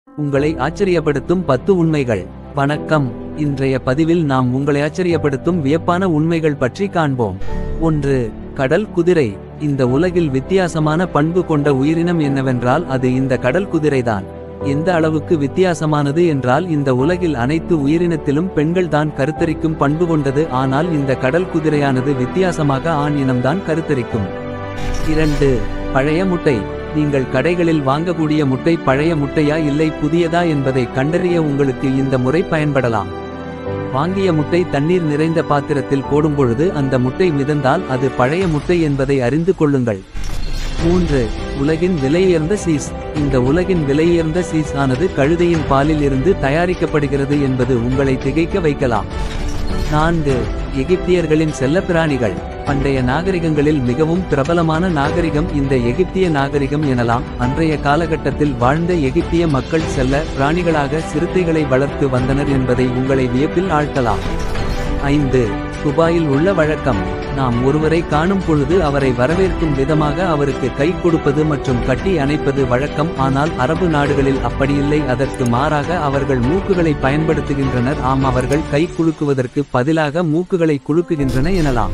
உங்களை ஆச்சரியப்படுத்தும் பத்து உண்மைகள் வணக்கம் இன்றைய பதிவில் நாம் உங்களை ஆச்சரியப்படுத்தும் வியப்பான உண்மைகள் பற்றி காண்போம் ஒன்று கடல் குதிரை இந்த உலகில் வித்தியாசமான பண்பு கொண்ட உயிரினம் என்னவென்றால் அது இந்த கடல் குதிரைதான் எந்த அளவுக்கு வித்தியாசமானது என்றால் இந்த உலகில் அனைத்து உயிரினத்திலும் பெண்கள் தான் கருத்தரிக்கும் பண்பு கொண்டது ஆனால் இந்த கடல் குதிரையானது வித்தியாசமாக ஆண் இனம்தான் கருத்தரிக்கும் இரண்டு பழைய முட்டை நீங்கள் கடைகளில் வாங்கக்கூடிய முட்டை பழைய முட்டையா இல்லை புதியதா என்பதை கண்டறிய உங்களுக்கு இந்த முறை பயன்படலாம் வாங்கிய முட்டை தண்ணீர் நிறைந்த பாத்திரத்தில் போடும்பொழுது அந்த முட்டை மிதந்தால் அது பழைய முட்டை என்பதை அறிந்து கொள்ளுங்கள் மூன்று உலகின் விலையுயர்ந்த சீஸ் இந்த உலகின் விலையுயர்ந்த சீஸ் ஆனது கழுதையின் பாலில் இருந்து தயாரிக்கப்படுகிறது என்பது உங்களை திகைக்க வைக்கலாம் நான்கு எகிப்தியர்களின் செல்லப்பிராணிகள் பண்டைய நாகரிகங்களில் மிகவும் பிரபலமான நாகரிகம் இந்த எகிப்திய நாகரிகம் எனலாம் அன்றைய காலகட்டத்தில் வாழ்ந்த எகிப்திய மக்கள் செல்ல பிராணிகளாக சிறுத்தைகளை வளர்த்து வந்தனர் என்பதை உங்களை வியப்பில் ஆழ்த்தலாம் ஐந்து துபாயில் உள்ள வழக்கம் நாம் ஒருவரை காணும் பொழுது அவரை வரவேற்கும் விதமாக அவருக்கு கை கொடுப்பது மற்றும் கட்டி அணைப்பது வழக்கம் ஆனால் அரபு நாடுகளில் அப்படியில்லை அதற்கு மாறாக அவர்கள் மூக்குகளை பயன்படுத்துகின்றனர் ஆம் அவர்கள் கை குலுக்குவதற்கு பதிலாக மூக்குகளை குலுக்குகின்றன எனலாம்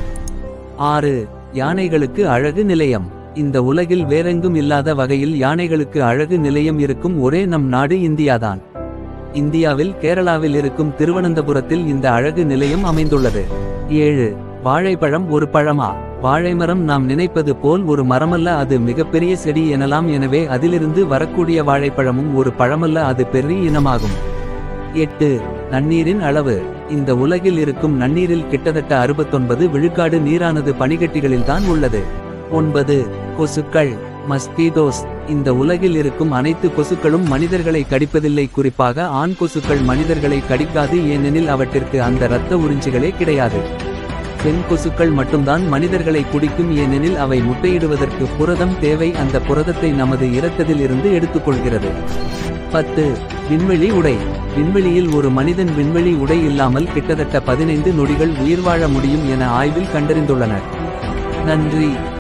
ஆறு யானைகளுக்கு அழகு நிலையம் இந்த உலகில் வேறெங்கும் இல்லாத வகையில் யானைகளுக்கு அழகு நிலையம் இருக்கும் ஒரே நம் நாடு இந்தியாதான் இந்தியாவில் கேரளாவில் இருக்கும் திருவனந்தபுரத்தில் இந்த அழகு நிலையம் அமைந்துள்ளது ஏழு வாழைப்பழம் ஒரு பழமா வாழைமரம் நாம் நினைப்பது போல் ஒரு மரமல்ல அது மிகப்பெரிய செடி எனலாம் எனவே அதிலிருந்து வரக்கூடிய வாழைப்பழமும் ஒரு பழமல்ல அது பெரிய இனமாகும் எட்டு நன்னீரின் அளவு இந்த உலகில் இருக்கும் நன்னீரில் கிட்டத்தட்ட அறுபத்தொன்பது விழுக்காடு நீரானது பனிக்கட்டிகளில்தான் உள்ளது ஒன்பது கொசுக்கள் மஸ்கீதோஸ் இந்த உலகில் இருக்கும் அனைத்து கொசுக்களும் மனிதர்களை கடிப்பதில்லை குறிப்பாக ஆண் கொசுக்கள் மனிதர்களை கடிக்காது ஏனெனில் அவற்றிற்கு அந்த இரத்த உறிஞ்சிகளே கிடையாது பெண் கொசுக்கள் மட்டும்தான் மனிதர்களை குடிக்கும் ஏனெனில் அவை முட்டையிடுவதற்கு புரதம் தேவை அந்த புரதத்தை நமது இரத்தத்தில் இருந்து எடுத்துக்கொள்கிறது பத்து விண்வெளி உடை விண்வெளியில் ஒரு மனிதன் விண்வெளி உடை இல்லாமல் கிட்டத்தட்ட பதினைந்து நொடிகள் உயிர் வாழ முடியும் என ஆய்வில் கண்டறிந்துள்ளனர் நன்றி